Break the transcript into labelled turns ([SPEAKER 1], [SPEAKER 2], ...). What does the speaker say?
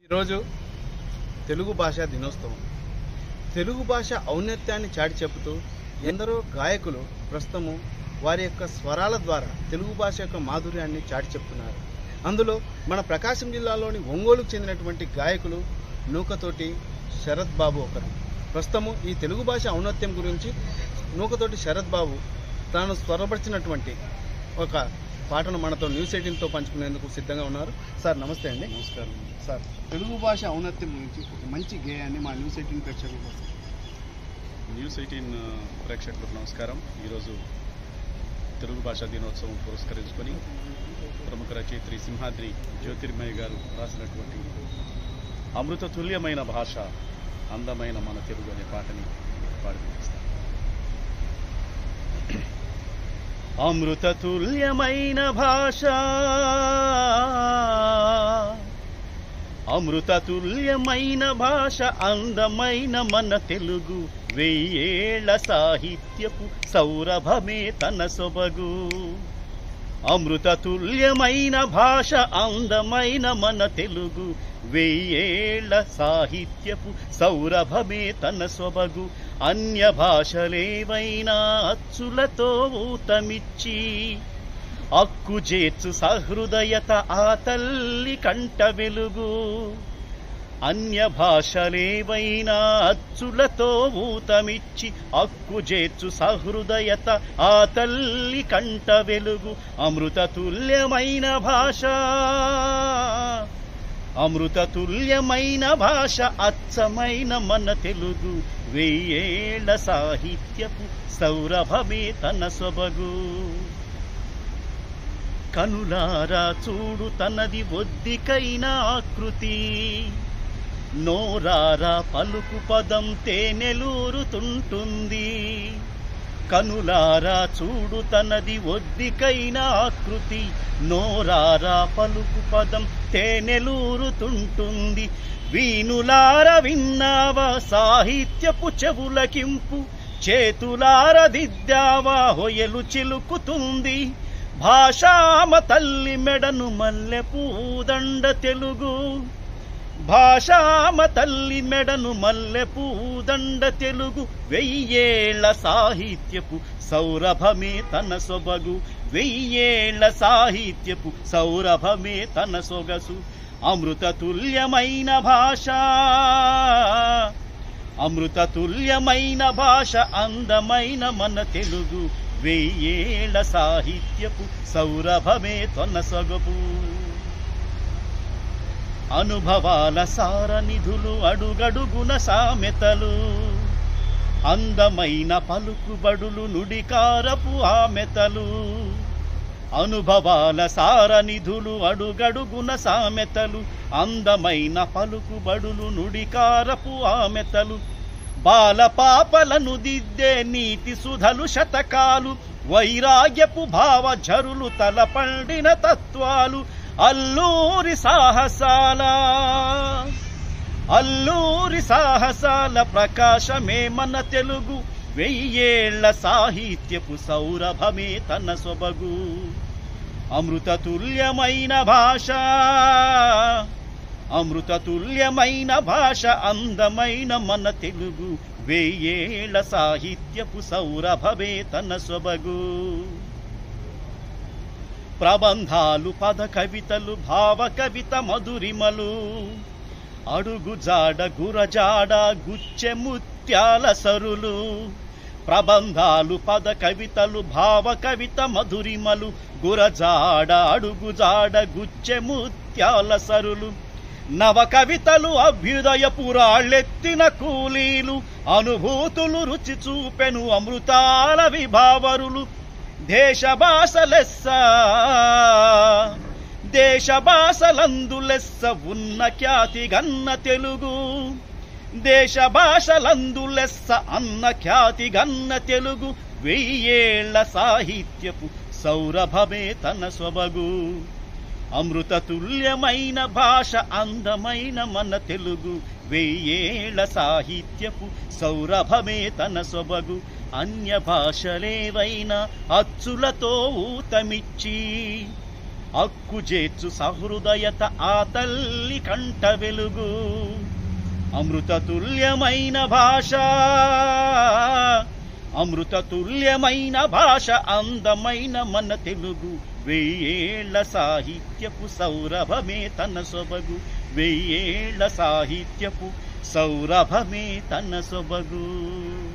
[SPEAKER 1] ఈరోజు తెలుగు భాషా దినోత్సవం తెలుగు భాష ఔన్నత్యాన్ని చాటి చెబుతూ ఎందరో గాయకులు ప్రస్తుతము వారి యొక్క స్వరాల ద్వారా తెలుగు భాష యొక్క మాధుర్యాన్ని చాటి చెప్తున్నారు అందులో మన ప్రకాశం జిల్లాలోని ఒంగోలుకు చెందినటువంటి గాయకులు నూకతోటి శరత్ బాబు ఒకరు ప్రస్తుతము ఈ తెలుగు భాష ఔన్నత్యం గురించి నూకతోటి శరత్ బాబు తాను స్వరపరిచినటువంటి ఒక పాటను మనతో న్యూస్ ఎయిటీన్తో పంచుకునేందుకు సిద్ధంగా ఉన్నారు సార్ నమస్తే అండి
[SPEAKER 2] నమస్కారం
[SPEAKER 1] సార్ తెలుగు భాష ఔన్నత్యం గురించి ఒక మంచి గేయాన్ని మా న్యూస్ ఎయిటీన్ ప్రేక్షకుల కోసం
[SPEAKER 2] న్యూస్ ఎయిటీన్ ప్రేక్షకులకు నమస్కారం ఈరోజు తెలుగు భాషా దినోత్సవం పురస్కరించుకొని ప్రముఖ రచయిత్రి సింహాద్రి జ్యోతిర్మయ్య గారు రాసినటువంటి అమృత తుల్యమైన భాష అందమైన మన తెలుగు అనే పాటని పాడి వినిపిస్తాను అమృత తుల్యమైన భాష అమృత తుల్యమైన భాష అందమైన మన తెలుగు వెయ్యేళ్ల సాహిత్యపు సౌరభమే తన సొబగు అమృత తుల్యమైన భాష అందమైన మన తెలుగు వెయ్యేళ్ల సాహిత్యపు సౌరభమే తన సొబగు అన్య భాషలేవైనా అచ్చులతో ఊతమిచ్చి అక్కుజేర్చు సహృదయత ఆ తల్లి కంట వెలుగు అన్య భాషలేవైనా అచ్చులతో ఊతమిచ్చి అక్కుజేర్చు సహృదయత ఆ తల్లి కంట వెలుగు అమృత తుల్యమైన భాష అమృత తుల్యమైన భాష అచ్చమైన మన తెలుగు వెయ్యేళ్ల సాహిత్యపు సౌరభమే తన సొబగు కనులారా చూడు తనది ఒద్దికైన ఆకృతి నోరారా పలుకు పదం తేనెలూరుతుంటుంది కనులారా చూడు తనది ఒద్దికైన ఆకృతి నోరారా పలుకు పదం తేనెలూరుతుంటుంది వీణులార విన్నావా సాహిత్యపు చెవులకింపు చేతులార దిద్దావా హొయలు చిలుకుతుంది భాషామ తల్లి మెడను మల్లె పూదండ తెలుగు భాషామ తల్లి మెడను మల్లె పూదండ తెలుగు వెయ్యేళ్ల సాహిత్యపు సౌరభమే తన సొబగు వెయ్యేళ్ల సాహిత్యపు సౌరభమే తన సొగసు అమృత తుల్యమైన భాష అమృత తుల్యమైన భాష అందమైన మన తెలుగు వెయ్యేళ్ల సాహిత్యపు సౌరభమే తొనసొగపు అనుభవాల సారనిధులు అడుగడుగున సామెతలు అందమైన పలుకుబడులు నుడికారపు ఆమెతలు అనుభవాల సారనిధులు అడుగడుగున సామెతలు అందమైన పలుకుబడులు నుడికారపు ఆమెతలు బాల పాపలను దిద్దే నీతి సుధలు శతకాలు వైరాగ్యపు భావ జరులు తలపండిన తత్వాలు అల్లూరి సాహసాల అల్లూరి సాహసాల ప్రకాశమే మన తెలుగు వెయ్యేళ్ల సాహిత్యపు సౌరభమే తన సొబగు అమృత తుల్యమైన భాష అమృత తుల్యమైన భాష అందమైన మన తెలుగు వెయ్యేళ్ల సాహిత్యపు సౌరభమే తన సొబగు ప్రబంధాలు పద కవితలు భావ కవిత మధురిమలు అడుగు జాడ గురజాడ గుచ్చె ముత్యాల సరులు ప్రబంధాలు పద కవితలు భావ కవిత మధురిమలు గురజాడ అడుగు జాడ గుచ్చె ముత్యాల సరులు నవ కవితలు అభ్యుదయ పురాళ్ళెత్తిన కూలీలు అనుభూతులు రుచి చూపెను అమృతాల విభావరులు దేశ భాషలెస్స దేశ భాషలందు లెస్స ఉన్న ఖ్యాతి గన్న తెలుగు దేశ భాషలందు లెస్స అన్న ఖ్యాతి గన్న తెలుగు వెయ్యేళ్ల సాహిత్యపు సౌరభమే తన సొబగు అమృత తుల్యమైన భాష అందమైన మన తెలుగు వెయ్యేళ్ల సాహిత్యపు సౌరభమే తన సొబగు అన్య భాషలేవైనా అచ్చులతో ఊతమిచ్చి అక్కుజేర్చు సహృదయత ఆ తల్లి కంట వెలుగు అమృత తుల్యమైన భాష అమృత తుల్యమైన భాష అందమైన మన తెలుగు వెయ్యేళ్ల సాహిత్యపు సౌరభమే తన సొబగు వెయ్యేళ్ల సాహిత్యపు సౌరభమే తన సొబగు